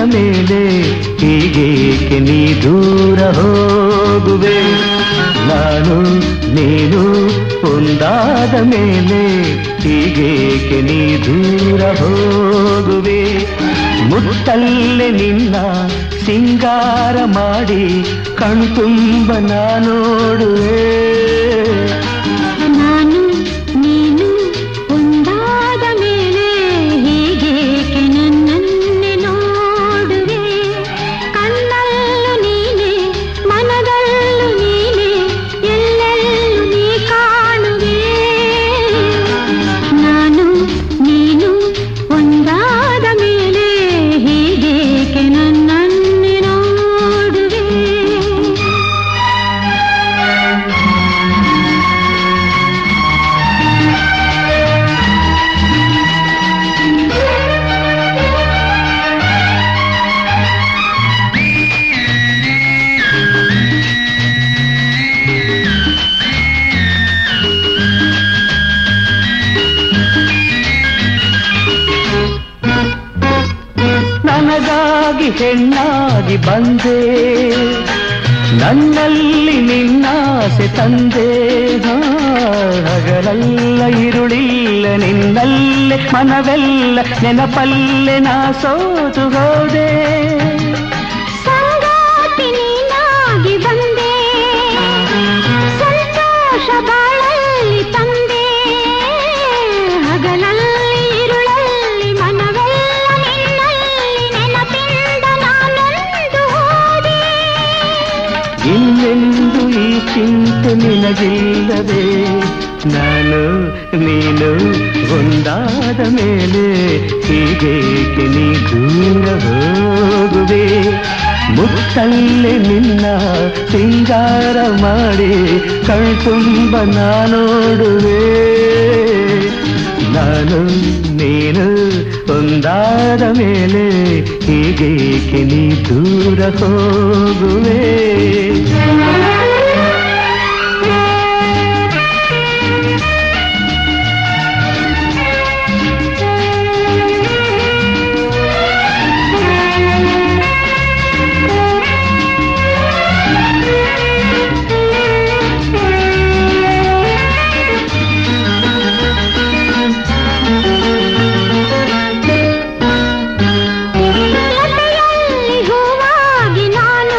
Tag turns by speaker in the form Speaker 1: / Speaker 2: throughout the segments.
Speaker 1: ಮೇಲೆ ಹೀಗೇಕೆ ನೀ ದೂರ ಹೋಗುವೆ ನಾನು ನೀನು ಒಂದಾದ ಮೇಲೆ ಹೀಗೇಕೆ ನೀ ದೂರ ಹೋಗುವೆ ಮುತ್ತಲ್ಲೇ ನಿನ್ನ ಸಿಂಗಾರ ಮಾಡಿ ಕಣ್ತುಂಬ ನಾ ನೋಡುವೆ
Speaker 2: ನಾನು ನೀನು ಒಂದಾದ ಮೇಲೆ ಹೀಗೇಕೆ ನನ್ನನ್ನೇ ನೋಡುವೆ ಕಣ್ಣಲ್ಲೂ ನೀನೆ ಮನದಲ್ಲೂ ನೀನೆ ಎಲ್ಲೆಲ್ಲೂ ನೀ ಕಾಣುವೆ ನಾನು ನೀನು ಒಂದಾದ ಮೇಲೆ ಹೀಗೇಕೆ ನನ್ನನ್ನೇ ನೋಡುವೆ
Speaker 1: ನನಗಾಗಿ ಹೆಣ್ಣಾಗಿ ಬಂದೆ ನನ್ನಲ್ಲಿ ನಿನ್ನಾಸೆ ತಂದೆ ಹಾ, ಹಗಲೆಲ್ಲ ಇರುಳಿಲ್ಲ ನಿನ್ನಲ್ಲೇ ಮನವೆಲ್ಲ ನೆನಪಲ್ಲೇ ನಾ ಸೋತು ಹೋದೆ
Speaker 2: ಸಂಗಾತಿ ನೀನಾಗಿ ಬಂದೆ ಸಂತೋಷ ಬಾಳಲ್ಲಿ ತಂದೆ ಹಗಲಲ್ಲಿ ಇರುಳಲ್ಲಿ ಮನವೆಲ್ಲ ನಿನ್ನಲ್ಲಿ ನೆನಪಿಂದ ನಾನೊಂದು ಹೋದೆ
Speaker 1: ಇನ್ನೆಂದು ಈ ಚಿಂತೆ ನಿನಗಿಲ್ಲದೆ ನಾನು ನೀನು ಒಂದಾದ ಮೇಲೆ ಹೀಗೇಕೆ ನೀ ದೂರ ಹೋಗುವೆ ಮುತ್ತಲ್ಲೇ ನಿನ್ನ ಸಿಂಗಾರ ಮಾಡಿ ಕಣ್ತುಂಬ ನಾ ನೋಡುವೆ ನಾನು ನೀನು ಒಂದಾದ ಮೇಲೆ ಹೀಗೇಕೆ ನೀ ದೂರ ಹೋಗುವೆ
Speaker 2: ಲತೆಯಲ್ಲಿ ಹೂವಾಗಿ ನಾನು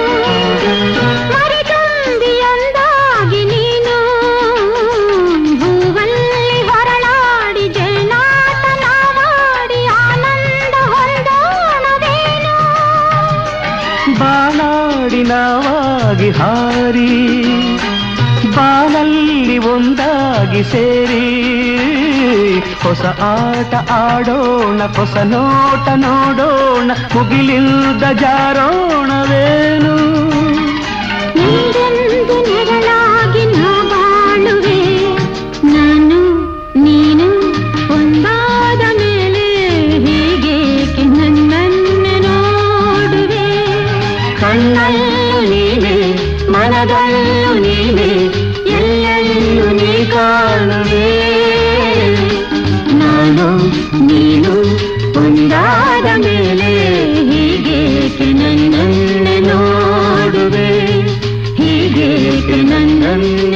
Speaker 2: ಮರಿತುಂಬಿಯೊಂದಾಗಿ ನೀನು ಹೂವಲ್ಲಿ ಹೊರಳಾಡಿ ಜೇನಾಟ ನಾವಾಡಿ ಆನಂದ ಹೊಂದೋಣವೇನು
Speaker 1: ಬಾನಾಡಿ ನಾವಾಗಿ ಹಾರಿ ಬಾನಲ್ಲಿ ಒಂದಾಗಿ ಸೇರಿ ಹೊಸ ಆಟ ಆಡೋಣ ಹೊಸ ನೋಟ ನೋಡೋಣ ಮುಗಿಲಿಲ್ದ ಜಾರೋಣವೇನು
Speaker 2: ನೀರೆಂದು ನೆರಳಾಗಿ ನಾ ಬಾಳುವೆ ನಾನು ನೀನು ಒಂದಾದ ಮೇಲೆ ಹೀಗೇಕೆ ನನ್ನನ್ನು ನೋಡುವೆ
Speaker 1: ಕಣ್ಣಲ್ಲೂ ನೀನೆ ಮನದಲ್ಲೂ ನೀನೆ ಎಲ್ಲೆಲ್ಲೂ ನೀ ಕಾಣುವೆ
Speaker 2: ನಾನು ನೀನು ಒಂದಾದ ಮೇಲೆ ಹೀಗೇಕೆ ನನ್ನನ್ನು ನೋಡುವೆ ಹೀಗೇಕೆ ನನ್ನನ್ನು